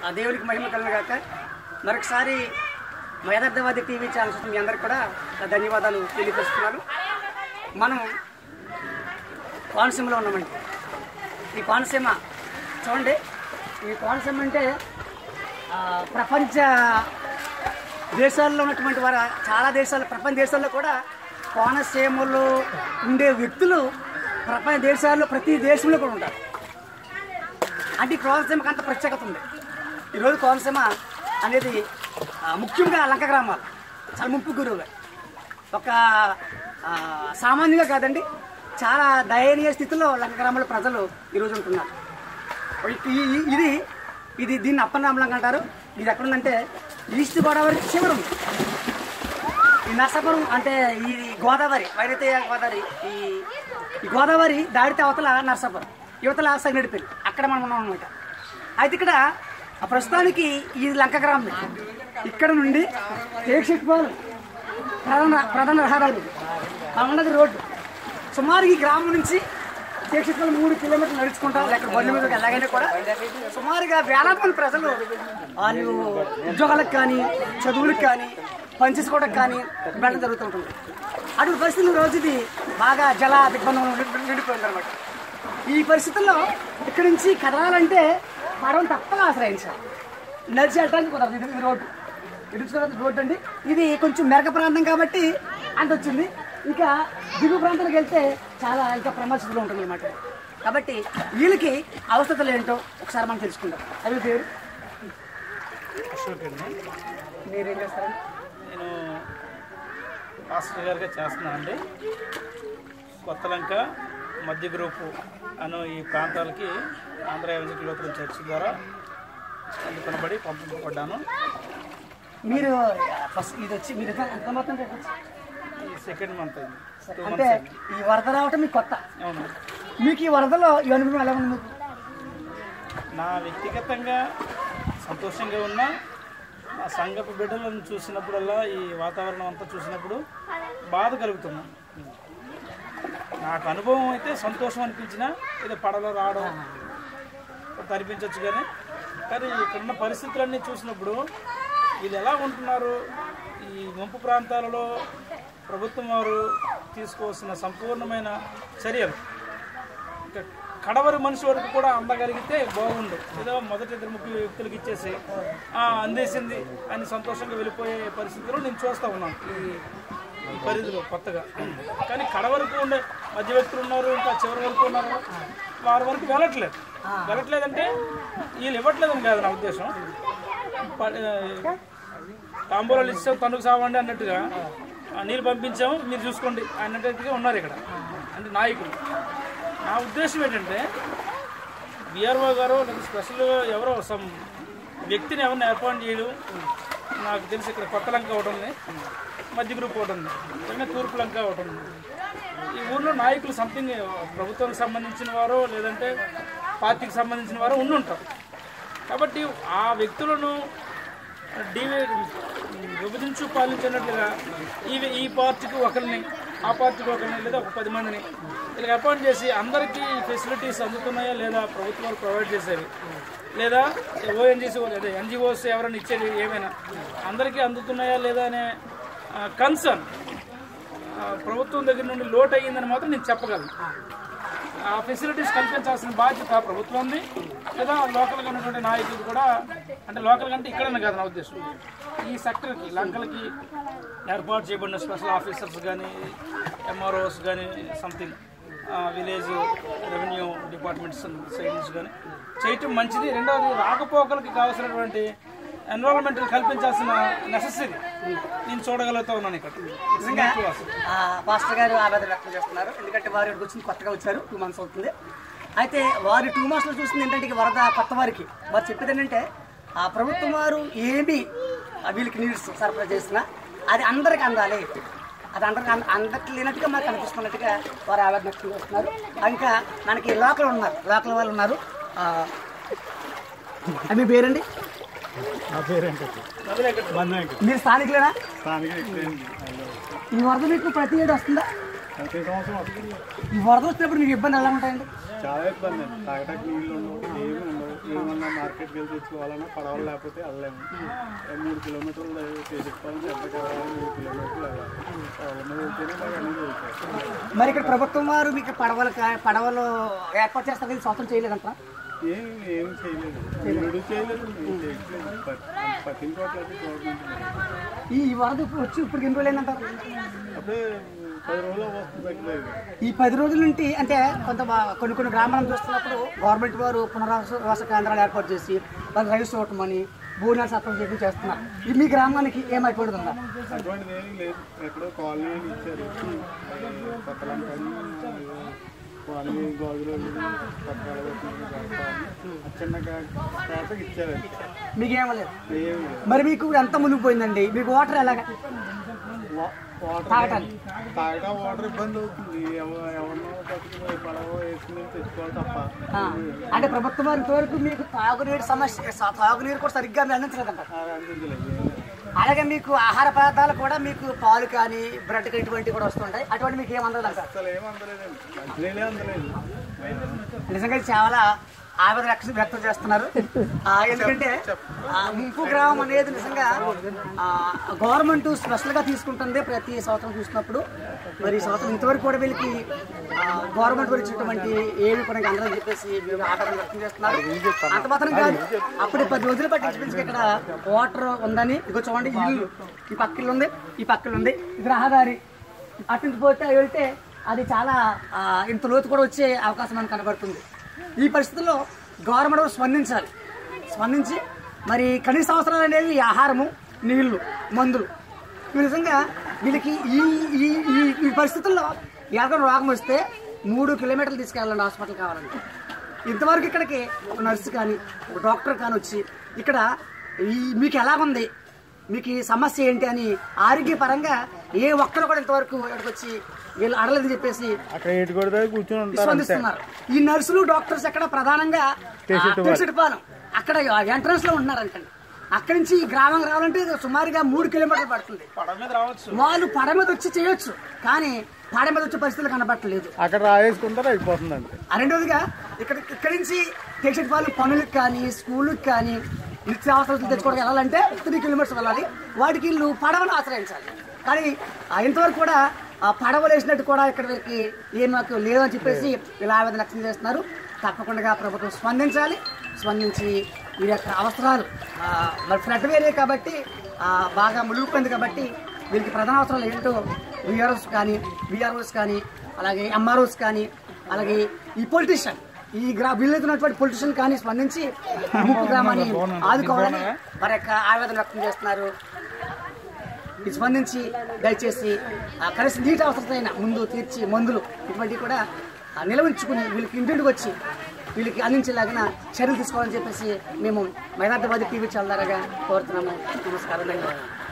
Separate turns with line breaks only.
ఆ దేవునికి మహిమ కలను గాక మరొకసారి మా యథార్థవాది టీవీ ఛానల్ చూస్తున్న మీ అందరికి కూడా నా ధన్యవాదాలు తెలియపరుస్తున్నాను మనం కోనసీమలో ఉన్నామండి ఈ కోనసీమ చూడండి ఈ కోనసీమ అంటే ఆ, ప్రపంచ దేశాల్లో ఉన్నటువంటి వారు చాలా దేశాలు ప్రపంచ దేశాల్లో కూడా కోనసీమలో ఉండే వ్యక్తులు ప్రపంచ దేశాల్లో ప్రతి దేశంలో కూడా ఉంటారు అంటే ఈ కోనసీమకు అంత ప్రత్యేకత ఉంది ఈరోజు కోనసీమ అనేది ఆ, ముఖ్యంగా లంక గ్రామాలు చాలా ముంపు గురువుగా ఒక ఆ, సామాన్యంగా కాదండి చాలా దయనీయ స్థితిలో లంక గ్రామాల ప్రజలు ఈరోజు ఉంటున్నారు ఈ- ఈ- ఇది ఇది దీన్ని అప్పనామలం అంటారు ఇది ఎక్కడుందంటే ఈస్ట్ గోదావరి చివరం ఈ నర్సాపురం అంటే ఈ గోదావరి వైరతీయ గోదావరి ఈ ఈ గోదావరి దాడితే అవతల నర్సాపురం యువతల సంగడిపల్లి అక్కడ మనం ఉన్నాం అనమాట అయితే ఇక్కడ ఆ ప్రస్తుతానికి ఇది లంక గ్రామం ఇక్కడ నుండి టేక్షిట్పాలు ప్రధాన ప్రధాన రహదారి ఇది. మనం ఉన్నది రోడ్డు సుమారు ఈ గ్రామం నుంచి టేక్షిట్పాలు మూడు కిలోమీటర్లు నడుచుకుంటాం లేక బండి మీద ఎలాగైనా కూడా సుమారుగా వేలాది మంది ప్రజలు వాళ్ళు ఉద్యోగాలకు కానీ చదువులకు కానీ పనిచేసుకోవడానికి కానీ వెళ్ళడం జరుగుతుంటుంది అటువంటి పరిస్థితుల్లో రోజు ఇది బాగా జల దిగ్బంధం నిండిపోయింది అనమాట ఈ పరిస్థితుల్లో ఇక్కడి నుంచి కదలాలంటే పడవను తప్పగా ఆశ్రయించాలి నడిచి వెళ్ళడానికి కుదరదు ఇది ఇది రోడ్డు ఇటు రోడ్డు అండి ఇది కొంచెం మెరక ప్రాంతం కాబట్టి అంత వచ్చింది ఇంకా దిగువ ప్రాంతానికి వెళ్తే చాలా ఇంకా ప్రమాదస్థితిలో ఉంటుంది అనమాట కాబట్టి వీళ్ళకి అవస్థలు ఏంటో ఒకసారి మనం తెలుసుకుందాం అవి పేరు
అశోక్ అండి
మీరేం చేస్తారండి
నేను మాస్టర్ గారిగా చేస్తున్నానండి కొత్తలంక మధ్య గ్రూపు అను ఈ ప్రాంతాలకి ఆంధ్ర ఎవరికి లోపల చర్చ్ ద్వారా అందుకొనబడి పంపించబడ్డాను
మీరు ఫస్ట్ ఇది వచ్చి మీరు ఎంత- ఎంత మొత్తం పెట్టచ్చు
ఈ సెకండ్ మంత్ అయింది టూ
అంటే
మంత్స్ అయింది
ఈ వరద రావటం మీకు కొత్త
అవును
మీకు ఈ వరదలో ఈ అనుభవం ఎలా ఉంది మీకు
నా వ్యక్తిగతంగా సంతోషంగా ఉన్నా నా సంగపు బిడ్డలను చూసినప్పుడల్లా ఈ వాతావరణం అంతా చూసినప్పుడు బాధ కలుగుతున్నాను నాకు అనుభవం అయితే సంతోషం అనిపించినా ఏదో పడలో రావడం కనిపించవచ్చు కానీ కానీ ఇక్కడున్న పరిస్థితులన్నీ చూసినప్పుడు వీళ్ళు ఎలా ఉంటున్నారు ఈ ముంపు ప్రాంతాలలో ప్రభుత్వం వారు తీసుకోవాల్సిన సంపూర్ణమైన చర్యలు ఇంకా కడవరి మనిషి వరకు కూడా అందగలిగితే బాగుండు ఏదో మొదటి ఇద్దరు ముఖ్య వ్యక్తులకు ఇచ్చేసి "ఆ, అందేసింది అని సంతోషంగా వెళ్ళిపోయే పరిస్థితుల్లో నేను చూస్తూ ఉన్నాను ఈ ఈ పరిధిలో కొత్తగా కానీ కడ వరకు ఉండే మధ్య వ్యక్తులు ఉన్నారు ఇంకా చివరి వరకు ఉన్నారు వారి వరకు వెళ్ళట్లేదు వెళ్ళట్లేదంటే వీళ్ళు ఇవ్వట్లేదని కాదు నా ఉద్దేశం ప- ఆ, తాంబూలాలు ఇచ్చాం తణుకు సావండి అన్నట్టుగా ఆ, నీళ్ళు పంపించాము మీరు చూసుకోండి అన్నట్టుగా ఉన్నారు ఇక్కడ అంటే నాయకులు నా ఉద్దేశం ఏంటంటే బిఆర్ఓ గారు లేదా స్పెషల్ ఎవరో సమ్ వ్యక్తిని ఎవరిని ఏర్పాటు చేయడం నాకు తెలిసి ఇక్కడ కొత్త లంక ఒకటి ఉంది మధ్య గ్రూప్ ఒకటి ఉంది ఇంకా తూర్పు లంక ఒకటి ఉంది ఈ ఊర్లో నాయకులు సంథింగ్ ప్రభుత్వానికి సంబంధించిన వారో లేదంటే పార్టీకి సంబంధించిన వారో ఉండి ఉంటారు కాబట్టి ఆ వ్యక్తులను డివై విభజించు పాలించినట్లుగా ఈ ఈ పార్టీకి ఒకరిని ఆ పార్టీకి ఒకరిని లేదా ఒక పది మందిని ఇలా అపాయింట్ చేసి అందరికీ ఫెసిలిటీస్ అందుతున్నాయా లేదా ప్రభుత్వాలు ప్రొవైడ్ చేసేవి లేదా ఓఎన్జీసీ అదే ఎన్జిఓస్ ఎవరైనా ఇచ్చేది ఏమైనా అందరికీ అందుతున్నాయా లేదా అనే కన్సర్న్ ప్రభుత్వం దగ్గర నుండి లోటు అయ్యిందని మాత్రం నేను చెప్పగలను ఆ ఫెసిలిటీస్ కల్పించాల్సిన బాధ్యత ప్రభుత్వంది లేదా లోకల్గా ఉన్నటువంటి నాయకులు కూడా అంటే లోకల్ అంటే ఇక్కడనే కాదు నా ఉద్దేశం ఈ సెక్టర్కి లంకలకి ఏర్పాటు చేయబడిన స్పెషల్ ఆఫీసర్స్ కానీ ఎంఆర్ఓస్ కానీ something village revenue departments side నుంచి కానీ చేయటం మంచిది రెండవది రాకపోకలకి కావాల్సినటువంటి ఎన్విరాన్మెంట్ కల్పించాల్సిన నెసెసరీ నేను చూడగలుగుతా ఉన్నాను ఇక్కడ
నిజంగా ఆ, పాస్టర్ గారు ఆవేదన వ్యక్తం చేస్తున్నారు ఎందుకంటే వారు ఇక్కడికి వచ్చింది కొత్తగా వచ్చారు టూ మంత్స్ అవుతుంది అయితే వారి టూ మంత్స్లో చూస్తుంది ఏంటంటే ఇక వరద కొత్త వారికి వారు చెప్పేది ఏంటంటే ఆ ప్రభుత్వం వారు ఏమి ఆ, వీళ్ళకి నీడ్స్ సరఫరా చేసినా అది అందరికి అందాలి అది అందరికి అంద- అందరికి లేనట్టుగా మనకు కనిపిస్తున్నట్టుగా వారు ఆవేదన వ్యక్తం చేస్తున్నారు ఇంకా మనకి లోకల్ ఉన్నారు లోకల్ వాళ్ళు ఉన్నారు ఆ, అది మీ పేరండి
నా పేరు వెంకట బంధు వెంకట
మీరు స్థానికులేనా
స్థానిక
ఈ వరద మీకు ప్రతి ఏడు వస్తుందా
ప్రతి సంవత్సరం వస్తుంది
ఈ వరద వచ్చినప్పుడు మీకు ఇబ్బంది ఎలా ఉంటాయండి
చాలా ఇబ్బంది అండి తాగటానికి నీళ్ళు ఉండవు ఏమి ఉండవు ఏమన్నా మార్కెట్కి వెళ్ళి తెచ్చుకోవాలన్నా పడవలు లేకపోతే వెళ్ళలేము ఏ మూడు కిలోమీటర్లు చేసేసుకోవాలంటే ఎంత కావాలి మూడు కిలోమీటర్లు వెళ్ళాలి పడవల మీద వెళ్తేనే మాకు అన్నీ దొరుకుతాయి
మరి ఇక్కడ ప్రభుత్వం వారు మీకు పడవలు కా- పడవలు ఏర్పాటు చేస్తారు కదా, ఈ సంవత్సరం చేయలేదంట
ఏం ఏం చేయలేదు వీడు చేయలేదు నేను చేయట్లేదు పట్- పట్టించుకోవట్లేదు గవర్నమెంట్
ఈ వరద ఇప్పుడు వచ్చి ఇప్పుడు ఎన్ని రోజులు అయిందంటారు
అప్పుడే పది రోజులు వస్తుంది తగ్గలేదు
ఈ పది రోజుల నుండి అంటే కొంత బా- కొన్ని కొన్ని గ్రామాలను చూస్తున్నప్పుడు గవర్నమెంట్ వారు పునరావాస కేంద్రాలు ఏర్పాటు చేసి వాళ్ళకి రైస్ చూడటమని భూనాలు సత్వం చేసి చేస్తున్నారు ఇది మీ గ్రామానికి ఏమైపోతుందా
అటువంటిది ఏమీ లేదు ఎక్కడో కాలనీ అని ఇచ్చారు పక్కన కానీ కాలనీ గోగులు పక్కన చిన్న ఖాతాకి ఇచ్చారు
మీకేమలేదు
ఏమీ లేదు
మరి మీకు ఎంత మునిగిపోయిందండి మీకు వాటర్ ఎలాగా
వా- వాటర్
తాగటానికి
తాగడం వాటర్ ఇబ్బంది అవుతుంది ఎవ- ఎవరినో పట్టుకుని పడవ వేసుకుని తెచ్చుకోవాలి తప్ప
ఆ, అంటే ప్రభుత్వం వారి ఇంతవరకు మీకు తాగునీరు సమస్య స- తాగునీరు కూడా సరిగ్గా మీరు అందించలేదంట
అది అనిపించలేదు ఏం లేదు.
అలాగే మీకు ఆహార పదార్థాలు కూడా మీకు పాలు కానీ బ్రెడ్ కానీ ఇటువంటివి కూడా వస్తుంటాయి అటువంటి మీకు ఏం అందలేదంట
అసలు ఏం అందలేదండి మంచినీళ్ళే అందలేదు
నిజంగా ఇది చాలా ఆవేదన వ్యక్తం వ్యక్తం చేస్తున్నారు ఆ, ఎందుకంటే ఆ, ముంపు గ్రామం అనేది నిజంగా గవర్నమెంట్ స్పెషల్ గా తీసుకుంటుంది ప్రతి సంవత్సరం చూసినప్పుడు మరి ఈ సంవత్సరం ఇంతవరకు కూడా వీళ్ళకి గవర్నమెంట్ వారు ఇచ్చినటువంటి ఏమి కూడా ఇంకా అందరని చెప్పేసి వీళ్ళు ఆవేదన వ్యక్తం చేస్తున్నారు అంత మాత్రం కాదు అప్పుడు పది రోజులు పట్టి ఇంచుమించుగా ఇక్కడ వాటర్ ఉందని ఇదిగో చూడండి ఈ ఇల్లు ఈ పక్క ఇల్లు ఉంది ఈ పక్క ఇల్లు ఉంది ఇది రహదారి అటు నుంచి పోతే వెళ్తే అది చాలా ఆ, ఇంత లోతు కూడా వచ్చే అవకాశం మనకు కనబడుతుంది ఈ పరిస్థితుల్లో గవర్నమెంట్ వారు స్పందించాలి స్పందించి మరి కనీస అవసరాలు అనేవి ఈ ఆహారము నీళ్లు మందులు ఇవి నిజంగా వీళ్ళకి ఈ ఈ ఈ ఈ పరిస్థితుల్లో ఎవరికైనా రోగం వస్తే మూడు కిలోమీటర్లు తీసుకెళ్ళాలండి హాస్పిటల్ కావాలంటే ఇంతవరకు ఇక్కడికి ఒక నర్సు కానీ ఒక డాక్టర్ కానీ వచ్చి ఇక్కడ ఈ మీకు ఎలాగుంది మీకు ఈ సమస్య ఏంటి అని ఆరోగ్యపరంగా ఏ ఒక్కరు కూడా ఇంతవరకు ఇక్కడికి వచ్చి వీళ్ళు అడలేదని చెప్పేసి
అక్కడ ఏటు కొడితే కూర్చొని ఉంటారు
స్పందిస్తున్నారు ఈ నర్సులు డాక్టర్స్ ఎక్కడ ప్రధానంగా తెలిసిపాలెం అక్కడ ఎంట్రన్స్ లో ఉంటున్నారు అంటండి అక్కడి నుంచి ఈ గ్రామం రావాలంటే సుమారుగా మూడు కిలోమీటర్లు పడుతుంది
పడవ మీద రావచ్చు
వాళ్ళు పడ మీద వచ్చి చేయొచ్చు కానీ పడ మీద వచ్చే పరిస్థితులు కనబట్టలేదు
అక్కడ రాయేసుకుంటారు అయిపోతుంది అంతే
ఆ రెండోదిగా ఇక్కడ ఇక్కడి నుంచి టేషన్ వాళ్ళు పనులకు కానీ స్కూళ్ళకి కానీ నిత్యావసరాలు తెచ్చుకోవడానికి వెళ్ళాలంటే త్రీ కిలోమీటర్స్ వెళ్ళాలి వాటికి వీళ్ళు పడవను ఆశ్రయించాలి కానీ ఆ, ఇంతవరకు కూడా ఆ పడవలు వేసినట్టు కూడా ఇక్కడ వీరికి ఏం మాకు లేదని చెప్పేసి వీళ్ళు ఆవేదన వ్యక్తం చేస్తున్నారు తప్పకుండా ప్రభుత్వం స్పందించాలి స్పందించి వీరి యొక్క అవసరాలు ఆ, మరి ఫ్లడ్ వేరే కాబట్టి ఆ, బాగా మునిగిపోయింది కాబట్టి వీరికి ప్రధాన అవసరాలు ఏంటో విఆర్ఓస్ కానీ విఆర్ఓస్ కానీ అలాగే ఎంఆర్ఓస్ కానీ అలాగే ఈ పొలిటీషియన్ ఈ గ్రా వీళ్ళైతున్నటువంటి పొలిటీషియన్ కానీ స్పందించి ఈ ముప్పు గ్రామాన్ని ఆదుకోవాలని వారి యొక్క ఆవేదన వ్యక్తం చేస్తున్నారు ఇది స్పందించి దయచేసి ఆ కనీసం నీటి అవసరమైన ముందు తీర్చి మందులు ఇటువంటివి కూడా ఆ, నిలవించుకుని వీళ్ళకి ఇంటింటికి వచ్చి వీళ్ళకి అందించేలాగిన చర్యలు తీసుకోవాలని చెప్పేసి మేము మైనార్టీవాది టీవీ చల్లారగా కోరుతున్నాము నమస్కారం ధన్యవాదాలు